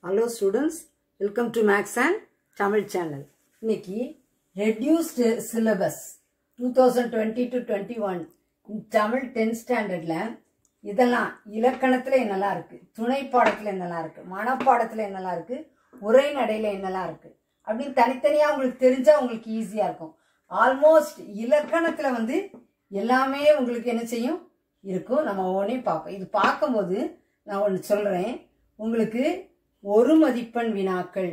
hello students welcome to maths and Tamil channel இன்னைக்கு reduced syllabus two thousand twenty to twenty one Tamil tenth ஸ்டாண்டர்டில் இதெல்லாம் இலக்கணத்தில் என்னெல்லாம் இருக்குது துணை பாடத்தில் என்னெல்லாம் இருக்குது மனப்பாடத்தில் என்னெல்லாம் இருக்குது உரைநடையில் என்னெல்லாம் இருக்குது அப்படின்னு தனித்தனியாக உங்களுக்கு தெரிஞ்சால் உங்களுக்கு ஈஸியாக இருக்கும் ஆல்மோஸ்ட் இலக்கணத்தில் வந்து எல்லாமே உங்களுக்கு என்ன செய்யும் இருக்கும் நம்ம ஒவ்வொன்றையும் பார்ப்போம் இது பார்க்கும்போது நான் ஒன்று சொல்கிறேன் உங்களுக்கு ஒரு மதிப்பெண் வினாக்கள்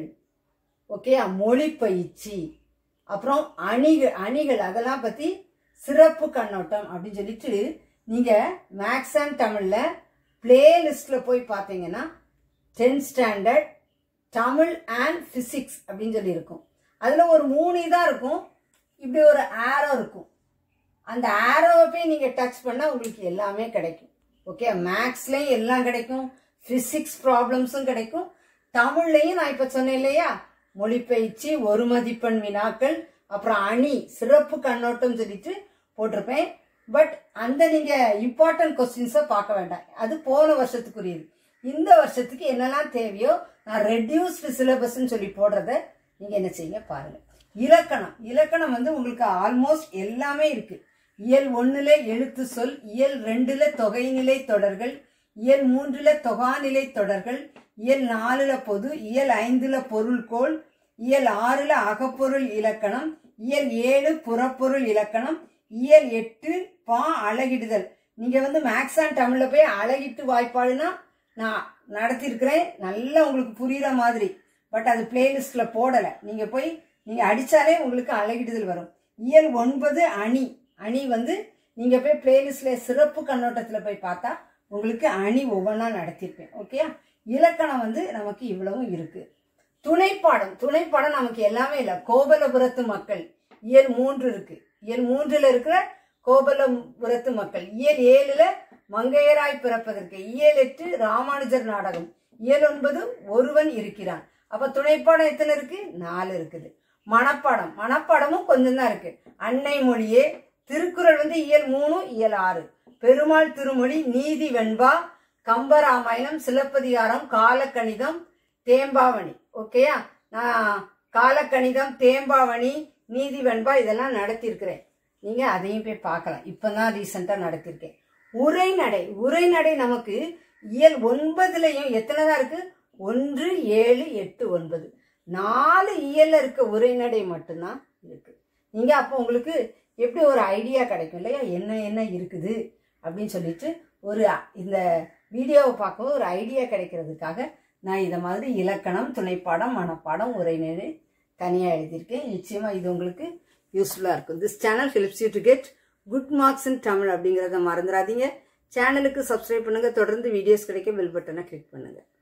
ஓகே மொழி பயிற்சி அப்புறம் அணிகள் அணிகள் அதெல்லாம் பற்றி சிறப்பு கண்ணோட்டம் அப்படின்னு சொல்லிட்டு நீங்கள் மேக்ஸ் அண்ட் தமிழில் பிளேலிஸ்ட்டில் போய் பார்த்தீங்கன்னா tenth standard Tamil and physics அப்படின்னு சொல்லி இருக்கும் அதில் ஒரு மூணு இதாக இருக்கும் இப்படி ஒரு ஆரோ இருக்கும் அந்த ஆரோவை போய் நீங்கள் டச் பண்ணால் உங்களுக்கு எல்லாமே கிடைக்கும் ஓகே மேக்ஸ்லேயும் எல்லாம் கிடைக்கும் ஃபிசிக்ஸ் ப்ராப்ளம்ஸும் கிடைக்கும் தமிழ்லையும் நான் இப்போ சொன்னேன் இல்லையா மொழிப்பயிற்சி ஒரு மதிப்பெண் வினாக்கள் அப்புறம் அணி சிறப்பு கண்ணோட்டம் சொல்லிட்டு போட்டிருப்பேன் பட் அந்த நீங்கள் இம்பார்ட்டன்ட் கொஸ்டின்ஸை பார்க்க வேண்டாம் அது போன வருஷத்துக்குரியது இந்த வருஷத்துக்கு என்னெல்லாம் தேவையோ நான் ரெடியூஸ்டு சிலபஸ்ன்னு சொல்லி போடுறத நீங்கள் என்ன செய்யுங்க பாருங்கள் இலக்கணம் இலக்கணம் வந்து உங்களுக்கு ஆல்மோஸ்ட் எல்லாமே இருக்கு இயல் ஒன்றுல எழுத்து சொல் இயல் ரெண்டுல தொகைநிலை தொடர்கள் இயல் மூன்றுல தொகாநிலை தொடர்கள் இயல் நாலுல பொது இயல் ஐந்துல பொருள்கோள் இயல் ஆறுல அகப்பொருள் இலக்கணம் இயல் ஏழு புறப்பொருள் இலக்கணம் இயல் எட்டு பா அழகிடுதல் நீங்க வந்து மேக்ஸ் அண்ட் தமிழ்ல போய் அழகிட்டு வாய்ப்பாடுனா நான் நடத்தியிருக்கிறேன் நல்லா உங்களுக்கு புரியுற மாதிரி பட் அது பிளேலிஸ்ட்ல போடலை நீங்க போய் நீங்க அடிச்சாலே உங்களுக்கு அழகிடுதல் வரும் இயல் ஒன்பது அணி அணி வந்து நீங்க போய் பிளேலிஸ்ட்ல சிறப்பு கண்ணோட்டத்துல போய் பார்த்தா உங்களுக்கு அணி ஒவ்வொன்றா நடத்தியிருப்பேன் ஓகே இலக்கணம் வந்து நமக்கு இவ்வளவும் இருக்கு துணைப்பாடம் துணைப்பாடம் நமக்கு எல்லாமே இல்லை கோபலபுரத்து மக்கள் இயல் மூன்று இருக்கு இயல் மூன்றுல இருக்கிற கோபலபுரத்து மக்கள் இயல் ஏழுல மங்கையராய் பிறப்பதற்கு இயல் எட்டு ராமானுஜர் நாடகம் இயல் ஒன்பது ஒருவன் இருக்கிறான் அப்ப துணைப்பாடம் எத்தனை இருக்கு நாலு இருக்குது மனப்பாடம் மனப்பாடமும் கொஞ்சம் தான் இருக்கு அன்னை மொழியே திருக்குறள் வந்து இயல் மூணு இயல் ஆறு பெருமாள் திருமொழி நீதி வெண்பா கம்பராமாயணம் சிலப்பதிகாரம் காலக்கணிதம் தேம்பாவணி ஓகேயா நான் காலக்கணிதம் தேம்பாவணி நீதி வெண்பா இதெல்லாம் நடத்தியிருக்கிறேன் நீங்கள் அதையும் போய் பார்க்கலாம் இப்போ தான் ரீசெண்டாக நடத்தியிருக்கேன் உரைநடை உரைநடை நமக்கு இயல் ஒன்பதுலையும் எத்தனை தான் இருக்கு ஒன்று ஏழு எட்டு ஒன்பது நாலு இயல்ல இருக்க உரைநடை மட்டும்தான் இருக்கு நீங்கள் அப்போ உங்களுக்கு எப்படி ஒரு ஐடியா கிடைக்கும் இல்லையா என்ன என்ன இருக்குது அப்படின்னு சொல்லிட்டு ஒரு இந்த வீடியோவை பார்க்கவும் ஒரு ஐடியா கிடைக்கிறதுக்காக நான் இதை மாதிரி இலக்கணம் துணைப்பாடம் மனப்பாடம் உரைநடை தனியாக எழுதியிருக்கேன் நிச்சயமாக இது உங்களுக்கு யூஸ்ஃபுல்லாக இருக்கும் this channel helps you to get good marks in Tamil அப்படிங்கிறத மறந்துடாதீங்க சேனலுக்கு சப்ஸ்கிரைப் பண்ணுங்கள் தொடர்ந்து வீடியோஸ் கிடைக்க பெல் பட்டனை கிளிக் பண்ணுங்கள்